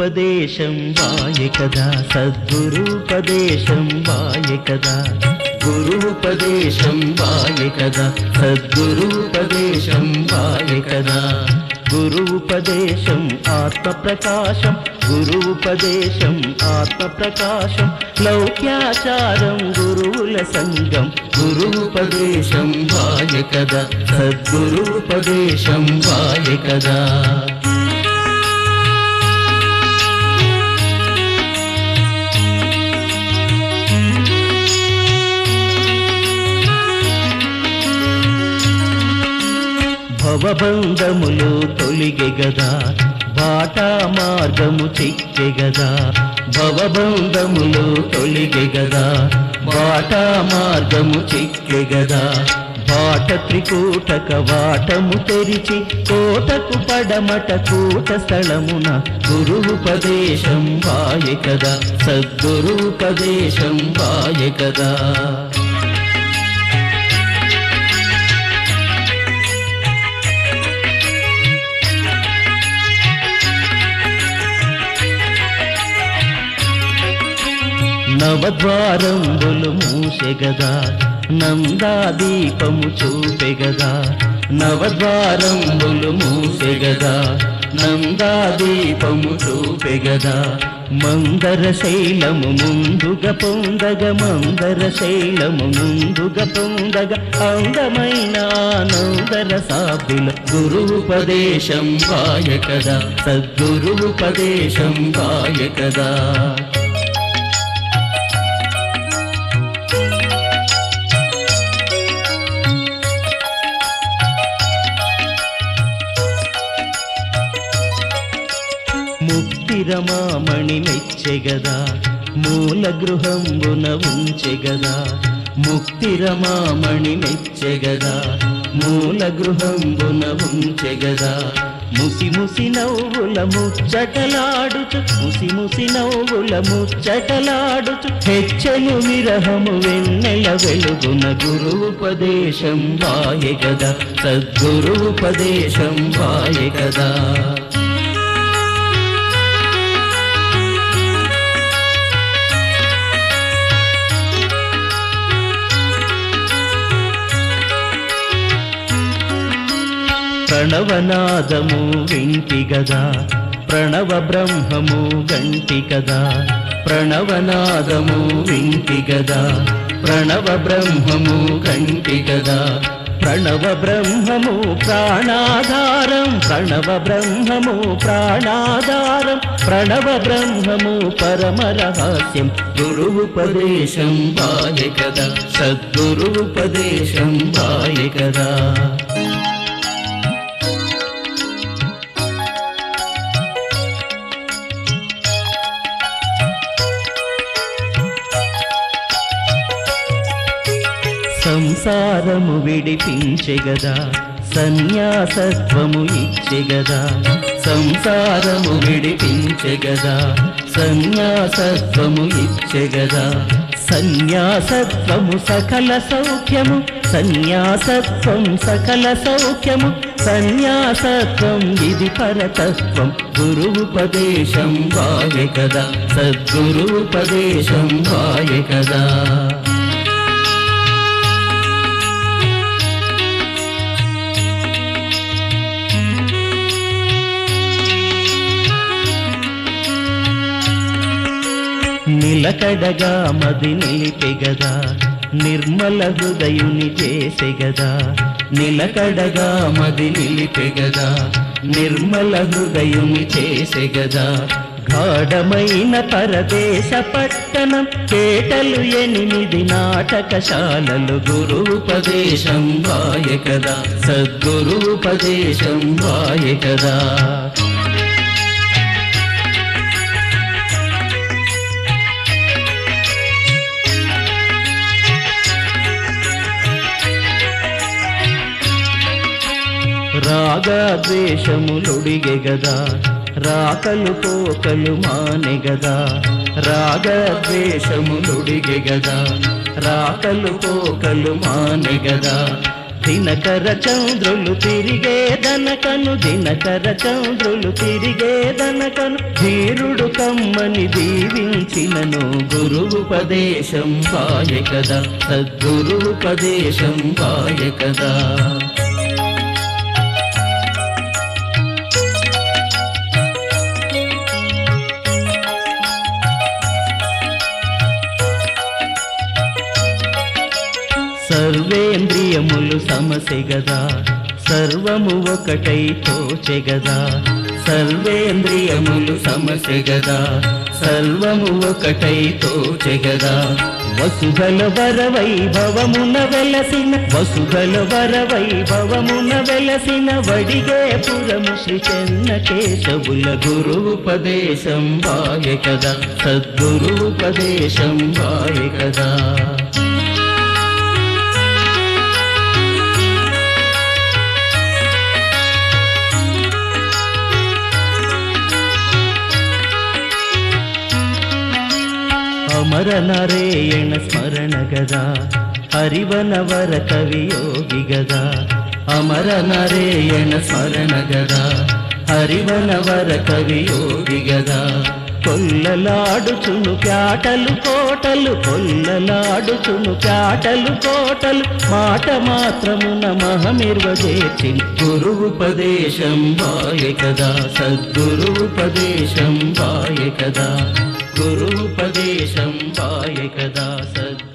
గురుపదేశం వాయ కదా సద్గురుపదేశం వాయ కదా గురుపదేశం వాయ కదా సద్గురుపదేశం వాయ కదా గురుపదేశం ఆత్మ ప్రకాశం గురుపదేశం ఆత్మ ప్రకాశం లౌక్యాచారం గురువుల సంగం గురుపదేశం వాయ కదా సద్గురుపదేశం వాయ కదా భవబంధములు తొలిగె గదా బాటా మార్గము చిక్కె గదా భవబంధములు తొలిగె గదా బాటా మార్గము చిక్కె గదా బాట త్రికూటక వాటము తెరిచి కోటకు పడమట కూట స్థలమున గురుపదేశం వాయ కదా సద్గురుపదేశం వాయ కదా నవద్వారంబులు మూసెగదా నందాదీపము చూపెగదా నవద్వారంబులు మూసెగదా నందాదీపము చూపెగదా మందర శైలము ముందుగా పొందగ మందర శైలము ముందుగా పొందగ అందమైన ఆనందర సాబిల గురుపదేశం వాయ కదా సద్గురుపదేశం వాయ కదా ముక్తిరమామణి మెచ్చెగదా మూల గృహంబున ఉంచెగదా ముక్తిరమామణి మెచ్చెగదా మూల గృహంబున ఉంచెగదా ముసి ముసి నవ్వుల ముచ్చటలాడుచు ముసి ముసి నవ్వుల ముచ్చటలాడుచు హెచ్చను విరహము వెన్నెల వెలుగున గురుపదేశం వాయ గదా సద్గురుపదేశం వాయ గదా ప్రణవనాదము వింటి గదా ప్రణవ బ్రహ్మము గంటి కదా ప్రణవనాదము వింటి గదా ప్రణవ బ్రహ్మము గంటి గదా ప్రణవ బ్రహ్మము ప్రాణాధారం ప్రణవ బ్రహ్మము ప్రాణాధారం ప్రణవ బ్రహ్మము పరమ రహస్యం గురువుపదేశం వాయ కదా సద్గురువుపదేశం వాయ కదా సంసారము విడిపించెగదా సన్యాసత్వము ఇచ్చెగదా సంసారము విడిపించెగదా సన్యాసత్వము ఇచ్చెగదా సన్యాసత్వము సకల సౌఖ్యము సన్యాసత్వం సకల సౌఖ్యము సన్యాసత్వం ఇది పరతత్వం గురువుపదేశం వాయ కదా సద్గురుపదేశం వాయ కదా నిలకడగా మది నిలిపెగదా నిర్మల హృదయుని చేసెగదా నిలకడగా మది నిలిపెగదా నిర్మల హృదయుని చేసెగదా గాఢమైన పరదేశ పట్టణం పేటలు ఎనిమిది నాటకశాలలు గురుపదేశం వాయ కదా సద్గురుపదేశం వాయ కదా రాగద్వేషములుడిగె గదా రాకలు పోకలు మానె గదా రాగద్వేషములుడిగె గదా రాకలు పోకలు మానె గదా దినకర చంద్రులు తిరిగేదనకను దినకర చంద్రులు తిరిగేదనకను ధీరుడు కమ్మని దీవించినను గురువుపదేశం పాయ కదా సద్గురువుపదేశం పాయ కదా సర్వేంద్రియములు సమసెగదా సర్వము ఒకటై తోచెగదా సర్వేంద్రియములు సమసెగదా సర్వము ఒకటై తోచెగదా వసుధల వర వైభవమున వెలసిన వసుధల వర వైభవమున వెలసిన వడిగే పురము శ్రీ చెన్న కేశవుల గురువుపదేశం వాయ కదా సద్గురువుపదేశం వాయ కదా అమర నరేయణ స్మరణ గదా హరివనవర కవియోగి గదా అమర నరేయణ స్మరణ గదా హరివనవర కవియోగి గదా కొల్లలాడుచును ప్యాటలు కోటలు కొల్లలాడుచును ప్యాటలు కోటలు మాట మాత్రమున మహమిర్వజేర్చి గురువుపదేశం వాయ కదా సద్గురువుపదేశం వాయ కదా గురువుపదేశం వాయ కదా సద్